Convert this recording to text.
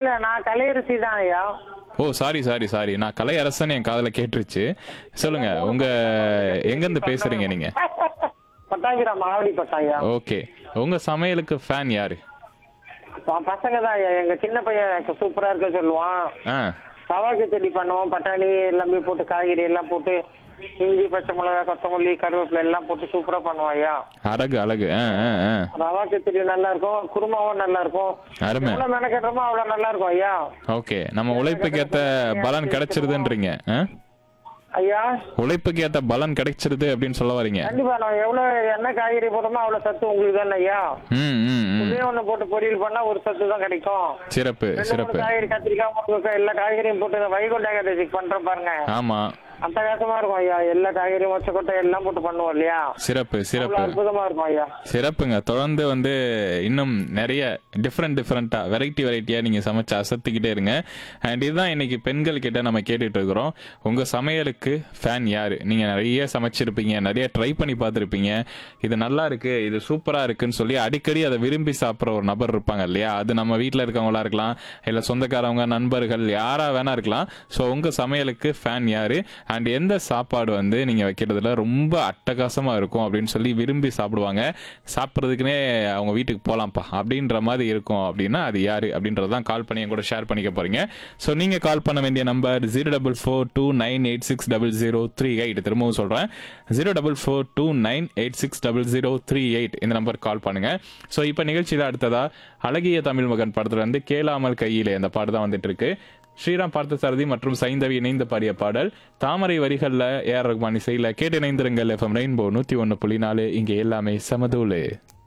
இல்ல நான் கலையரசி தான் ஐயா ஓ சாரி சாரி சாரி நான் கலையரசன் என் காதுல கேட்டுருச்சு சொல்லுங்க உங்க எங்கேருந்து பேசுறீங்க நீங்க பட்டாங்கிரா மாவடி பட்டாயா ஓகே உங்க சமையலுக்கு ஃபேன் யாரு பசங்க தான் ஐயா எங்க சின்ன பையன் சூப்பரா இருக்க சொல்லுவான் ஆ சவாக்கு செடி பண்ணுவோம் பட்டாணி எல்லாமே போட்டு காய்கறி எல்லாம் போட்டு இஞ்சி பச்சை மிளகாய் கொத்தமல்லி கருவேப்பிலை எல்லாம் போட்டு சூப்பரா பண்ணுவோம் ஐயா அழகு அழகு ஆ ஆ ஆ ரவா கிச்சடி நல்லா இருக்கும் குருமாவும் நல்லா இருக்கும் அருமை எவ்வளவு மெனக்கட்டுறோமோ அவ்வளவு நல்லா இருக்கும் ஐயா ஓகே நம்ம உழைப்புக்கு ஏத்த பலன் கிடைச்சிருதுன்றீங்க ஆ? ஐயா உழைப்புக்கு ஏத்த பலன் கிடைச்சிருது அப்படின்னு சொல்ல வரீங்க கண்டிப்பா நான் எவ்வளவு என்ன காய்கறி போடுறோமோ அவ்வளவு சத்து உங்களுக்கு தானே ஐயா ம் ம் ம் ஒரே ஒண்ணு போட்டு பொரியல் பண்ணா ஒரு சத்து தான் கிடைக்கும் சிறப்பு ரெண்டு மூணு சிறப்பு காய்கறி கத்திரிக்காய் முருங்கைக்காய் எல்லா காய்கறியும் போட்டு இந்த வைகுண்ட ஏகாதசி பண்றோம் பாருங்க ஆமா அட்டகாசமா இருக்கும் ஐயா எல்லா காய்கறியும் மொச்சக்கொட்டை எல்லாம் போட்டு பண்ணுவோம் இல்லையா சிறப்பு அவ்வளவு சிறப்பு அற்புதமா இருக்கும் ஐயா சிறப்புங்க தொடர்ந்து வந்து இன்னும் நிறைய டிஃப்ரெண்ட் டிஃப்ரெண்டா வெரைட்டி வெரைட்டியா நீங்க சமைச்சு அசத்திக்கிட்டே இருங்க அண்ட் இதுதான் இன்னைக்கு பெண்கள் கிட்ட நம்ம கேட்டுட்டு இருக்கிறோம் உங்க சமையலுக்கு ஃபேன் யாரு நீங்க நிறைய சமைச்சிருப்பீங்க நிறைய ட்ரை பண்ணி பார்த்துருப்பீங்க இது நல்லா இருக்கு இது சூப்பரா இருக்குன்னு சொல்லி அடிக்கடி அதை விரும்பி சாப்பிட்ற ஒரு நபர் இருப்பாங்க இல்லையா அது நம்ம வீட்டில் இருக்கவங்களா இருக்கலாம் இல்ல சொந்தக்காரவங்க நண்பர்கள் யாரா வேணா இருக்கலாம் ஸோ உங்க சமையலுக்கு ஃபேன் யாரு அண்ட் எந்த சாப்பாடு வந்து நீங்க வைக்கிறதுல ரொம்ப அட்டகாசமா இருக்கும் அப்படின்னு சொல்லி விரும்பி சாப்பிடுவாங்க சாப்பிட்றதுக்குனே அவங்க வீட்டுக்கு போலாம்ப்பா அப்படின்ற மாதிரி இருக்கும் அப்படின்னா அது யாரு அப்படின்றதான் கால் பண்ணி என் கூட ஷேர் பண்ணிக்க போறீங்க ஸோ நீங்க கால் பண்ண வேண்டிய number zero double four two nine eight six double zero three eight திரும்பவும் சொல்றேன் zero double four two nine eight six double zero three eight இந்த நம்பர் கால் பண்ணுங்க ஸோ இப்போ நிகழ்ச்சியில் அடுத்ததா அழகிய தமிழ் மகன் படத்துல இருந்து கேளாமல் கையிலே அந்த பாட்டு தான் வந்துட்டு இருக்கு ஸ்ரீராம் பார்த்தசாரதி மற்றும் சைந்தவி இணைந்து பாடிய பாடல் தாமரை வரிகள்ல ஏஆர் ரஹ்மான் இசையில கேட்டு இணைந்திருங்கள் எஃப்எம் ரெயின்போ நூத்தி ஒன்னு புள்ளி நாலு இங்கே எல்லாமே சமதூளு